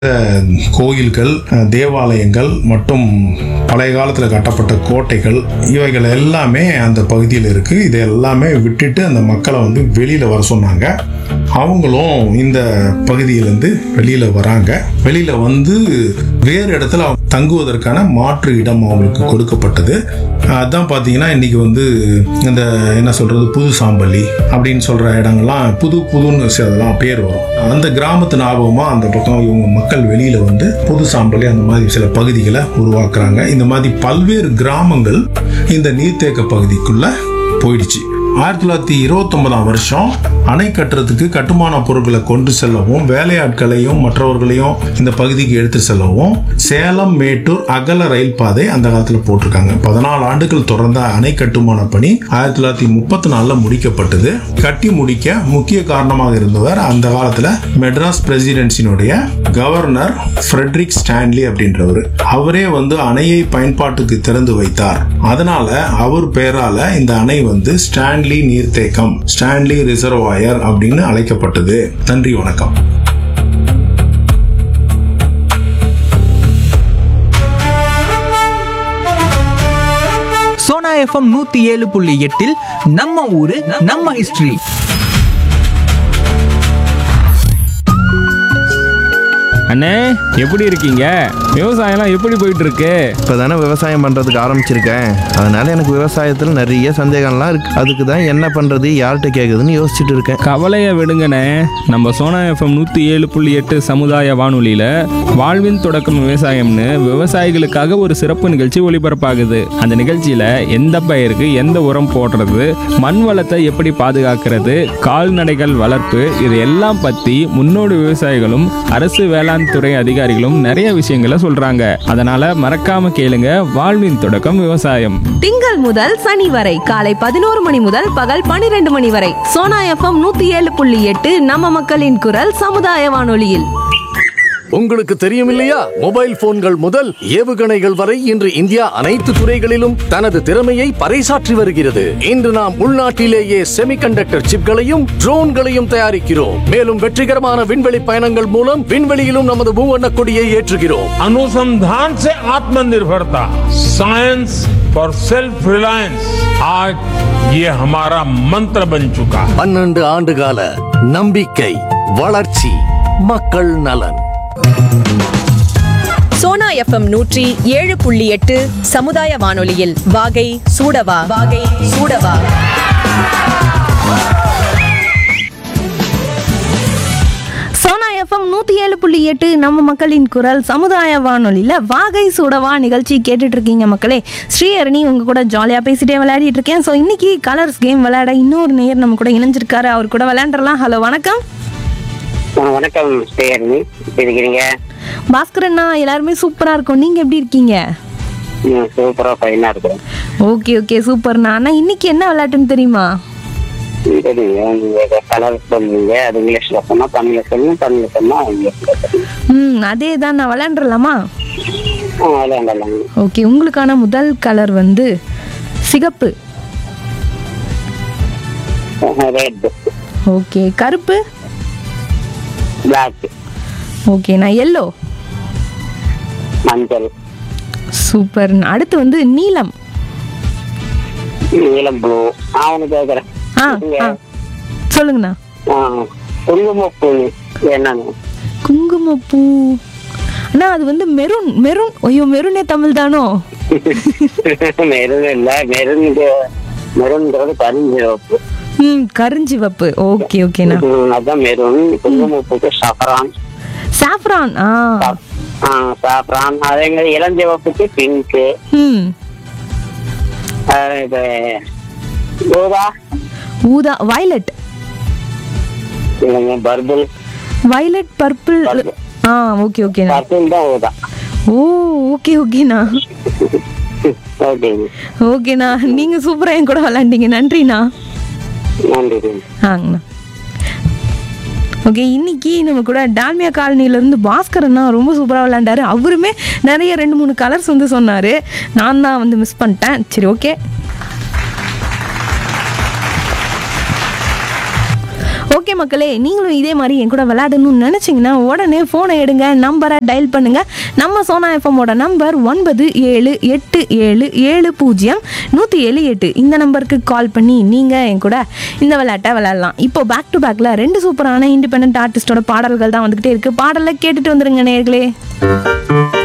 கோயில்கள் அஹ், தேவாலயங்கள் மற்றும் பழைய காலத்தில் கட்டப்பட்ட கோட்டைகள் இவைகள் எல்லாமே அந்த பகுதியில் இருக்கு இது எல்லாமே விட்டுட்டு அந்த மக்களை வந்து வெளியில வர சொன்னாங்க அவங்களும் இந்த பகுதியிலேருந்து வெளியில வராங்க வெளியில வந்து வேறு இடத்துல அவங்க தங்குவதற்கான மாற்று இடம் அவங்களுக்கு கொடுக்கப்பட்டது அதான் பார்த்தீங்கன்னா இன்னைக்கு வந்து இந்த என்ன சொல்றது புது சாம்பள்ளி அப்படின்னு சொல்ற இடங்கள்லாம் புது புதுன்னு சி- அதெல்லாம் பேர் வரும் அந்த கிராமத்து ஞாபகமா அந்த பக்கம் இவங்க மக்கள் வெளியில வந்து புது சாம்பள்ளி அந்த மாதிரி சில பகுதிகளை உருவாக்குறாங்க இந்த மாதிரி பல்வேறு கிராமங்கள் இந்த நீர்த்தேக்க பகுதிக்குள்ள போயிடுச்சு ஆயிரத்தி தொள்ளாயிரத்தி இருபத்தொன்பதாம் வருஷம் அணை கட்டுறதுக்கு கட்டுமான பொருட்களை கொண்டு செல்லவும் வேலையாட்களையும் மற்றவர்களையும் இந்த பகுதிக்கு எடுத்து செல்லவும் சேலம் மேட்டூர் அகல ரயில் பாதை அந்த காலத்தில் போட்டிருக்காங்க பதினாலு ஆண்டுகள் தொடர்ந்த அணை கட்டுமான பணி ஆயிரத்தி தொள்ளாயிரத்தி முப்பத்தி நாலுல முடிக்கப்பட்டது கட்டி முடிக்க முக்கிய காரணமாக இருந்தவர் அந்த காலத்துல மெட்ராஸ் பிரசிடென்சினுடைய கவர்னர் ஃப்ரெட்ரிக் ஸ்டான்லி அப்படின்றவர் அவரே வந்து அணையை பயன்பாட்டுக்கு திறந்து வைத்தார் அதனால அவர் பெயரால இந்த அணை வந்து ஸ்டான்லி நீர்த்தேக்கம் ஸ்டான்லி ரிசர்வாயர் அப்படின்னு அழைக்கப்பட்டது நன்றி வணக்கம் சோனா எஃப்எம் நூத்தி ஏழு புள்ளி எட்டில் நம்ம ஊரு நம்ம ஹிஸ்டரி அண்ணே எப்படி இருக்கீங்க விவசாயம்லாம் எப்படி போயிட்டு இருக்கு இப்போ தானே விவசாயம் பண்ணுறதுக்கு ஆரம்பிச்சிருக்கேன் அதனால எனக்கு விவசாயத்தில் நிறைய சந்தேகம்லாம் இருக்கு அதுக்கு தான் என்ன பண்ணுறது யார்கிட்ட கேட்குதுன்னு யோசிச்சுட்டு இருக்கேன் கவலையை விடுங்கண்ணே நம்ம சோனா எஃப்எம் நூற்றி ஏழு புள்ளி எட்டு சமுதாய வானொலியில் வாழ்வின் தொடக்கம் விவசாயம்னு விவசாயிகளுக்காக ஒரு சிறப்பு நிகழ்ச்சி ஒளிபரப்பாகுது அந்த நிகழ்ச்சியில் எந்த பயிருக்கு எந்த உரம் போடுறது மண் வளத்தை எப்படி பாதுகாக்கிறது கால்நடைகள் வளர்ப்பு இது எல்லாம் பற்றி முன்னோடி விவசாயிகளும் அரசு வேளாண் துறை அதிகாரிகளும் நிறைய விஷயங்களை சொல்கிறாங்க அதனால் மறக்காம கேளுங்க வாழ்வின் தொடக்கம் விவசாயம் திங்கள் முதல் சனி வரை காலை பதினோரு மணி முதல் பகல் பனிரெண்டு மணி வரை சோனா எஃப்எம் நூத்தி ஏழு புள்ளி எட்டு நம்ம மக்களின் குரல் சமுதாய வானொலியில் உங்களுக்கு தெரியும் இல்லையா மொபைல் போன்கள் முதல் ஏவுகணைகள் வரை இன்று இந்தியா அனைத்து துறைகளிலும் தனது திறமையை பறைசாற்றி வருகிறது இன்று நாம் உள்நாட்டிலேயே செமிகண்டக்டர் சிப்களையும் ட்ரோன்களையும் தயாரிக்கிறோம் மேலும் வெற்றிகரமான விண்வெளி பயணங்கள் மூலம் விண்வெளியிலும் நமது மூவண்ண கொடியை ஏற்றுகிறோம் अनुसंधान से आत्मनिर्भरता साइंस फॉर सेल्फ रिलायंस आज ये हमारा मंत्र बन चुका है பன்னெண்டு ஆண்டு கால நம்பிக்கை வளர்ச்சி மக்கள் நலன் சோனா எஃப்எம் நூற்றி ஏழு புள்ளி எட்டு சமுதாய வானொலியில் வாகை சூடவா வாகை சூடவா சோனா எஃப்எம் நூத்தி ஏழு புள்ளி எட்டு நம்ம மக்களின் குரல் சமுதாய வானொலியில வாகை சூடவா நிகழ்ச்சி கேட்டுட்டு இருக்கீங்க மக்களே ஸ்ரீஹரணி உங்க கூட ஜாலியா பேசிட்டே விளையாடிட்டு இருக்கேன் ஸோ இன்னைக்கு கலர்ஸ் கேம் விளையாட இன்னொரு நேர் நம்ம கூட இணைஞ்சிருக்காரு அவர் கூட விளையாண்டுறலாம் ஹலோ வணக்கம் ஆ, வணக்கம் ஸ்ரீஹரணி எப்படி இருக்கிறீங்க பாஸ்கரண்ணா எல்லாருமே சூப்பரா இருக்கும் நீங்க எப்படி இருக்கீங்க ம், சூப்பரா ஃபைனா இருக்கிறேன் ஓகே ஓகே சூப்பர்ண்ணா அண்ணா இன்னைக்கு என்ன விளையாட்டுன்னு தெரியுமா சரிங்க நீங்க கலர் பண்ணுவீங்க அது இங்கிலீஷ்ல சொன்னா தமிழ்ல சொல்லணும் தமிழ்ல சொன்னா இங்கிலீஷ்ல சொல்லணும் ம் அதே தான் நான் விளையாண்டுறலாமா ஆ, விளையாண்டலாம் ஓகே உங்களுக்கான முதல் கலர் வந்து சிகப்பு ரெட் ஓகே கருப்பு பிளாக் ஓகே நான் எல்லோ மஞ்சள் சூப்பர் அடுத்து வந்து நீலம் நீலம் ப்ளூ நான் ஒண்ணு கேக்குறேன் ஆ ஆ சொல்லுங்கண்ணா ஆ, குங்குமப்பூ என்னன்னு குங்குமப்பூ அண்ணா அது வந்து மெரூன் மெரூன் ஐயோ மெரூனே தமிழ் தானோ மெருன் இல்ல மெருன் மெருன்ங்கிறது கருஞ்சிவப்பு ம் கருஞ்சிவப்பு ஓகே ஓகேண்ணா ம், அதான் மெருன் குங்குமப்பூக்கு சஃபரான் சாஃப்ரான் ஆ ஆ சாஃப்ரான் அதே மாதிரி இளஞ்சிவப்புக்கு பிங்க்கு ம் இது ஊதா ஊதா வயலட் இல்லைங்க பர்பிள் வயலட் பர்பிள் ஆ ஓகே ஓகேண்ணா பர்பிள் தான் ஊதா ஓ ஓகே ஓகேண்ணா ஓகேங்க ஓகேண்ணா நீங்க சூப்பரா என் கூட விளையாண்டீங்க நன்றிண்ணா நன்றி ஆங்கண்ணா ஓகே இன்னைக்கு நம்ம கூட டால்மியா காலனில இருந்து பாஸ்கர் அண்ணா ரொம்ப சூப்பராக விளையாண்டாரு அவருமே நிறைய ரெண்டு மூணு கலர்ஸ் வந்து சொன்னார் நான் தான் வந்து மிஸ் பண்ணிட்டேன் சரி ஓகே ஓகே மக்களே நீங்களும் இதே மாதிரி என் கூட விளையாடணும்னு நினச்சிங்கன்னா உடனே ஃபோனை எடுங்க நம்பரை டயல் பண்ணுங்க நம்ம சோனா எஃப்எம்மோட நம்பர் ஒன்பது ஏழு எட்டு ஏழு ஏழு பூஜ்ஜியம் நூற்றி ஏழு எட்டு இந்த நம்பருக்கு கால் பண்ணி நீங்கள் என் கூட இந்த விளையாட்டை விளையாடலாம் இப்போ பேக் டு பேக்கில் ரெண்டு சூப்பரான இண்டிபெண்ட் ஆர்டிஸ்டோட பாடல்கள் தான் வந்துக்கிட்டே இருக்குது பாடலை கேட்டுட்டு வந்துருங்க நேர்களே